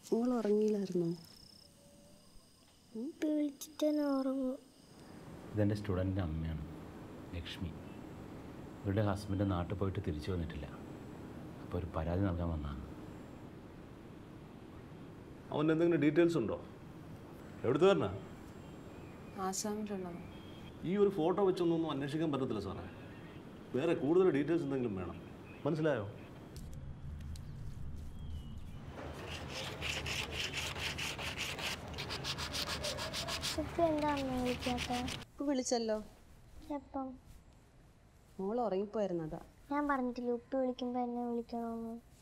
മോൾ ഉറങ്ങിയില്ലായിരുന്നോ ഉപ്പി വിളിച്ചിട്ട് തന്നെ ഉറങ്ങും ഇതെൻ്റെ സ്റ്റുഡൻറ്റിൻ്റെ അമ്മയാണ് ലക്ഷ്മി ഇവരുടെ ഹസ്ബൻഡ് നാട്ടിൽ പോയിട്ട് തിരിച്ചു വന്നിട്ടില്ല അപ്പോൾ ഒരു പരാതി നൽകാൻ വന്നതാണ് അവൻ്റെ എന്തെങ്കിലും ഡീറ്റെയിൽസ് ഉണ്ടോ എവിടുത്തെ വരണ ആസാമിലുള്ളതോ ഈ ഒരു ഫോട്ടോ വെച്ചൊന്നും അന്വേഷിക്കാൻ പറ്റത്തില്ല സാറേ വേറെ കൂടുതൽ ഡീറ്റെയിൽസ് എന്തെങ്കിലും വേണം മനസ്സിലായോ ഉപ്പി എന്താ അമ്മ വിളിക്കാത്ത ഇപ്പം വിളിച്ചല്ലോ എപ്പം മോൾ ഉറങ്ങിപ്പോയിരുന്നതാ ഞാൻ പറഞ്ഞിട്ടില്ല ഉപ്പി വിളിക്കുമ്പോൾ എന്നെ വിളിക്കണമെന്ന്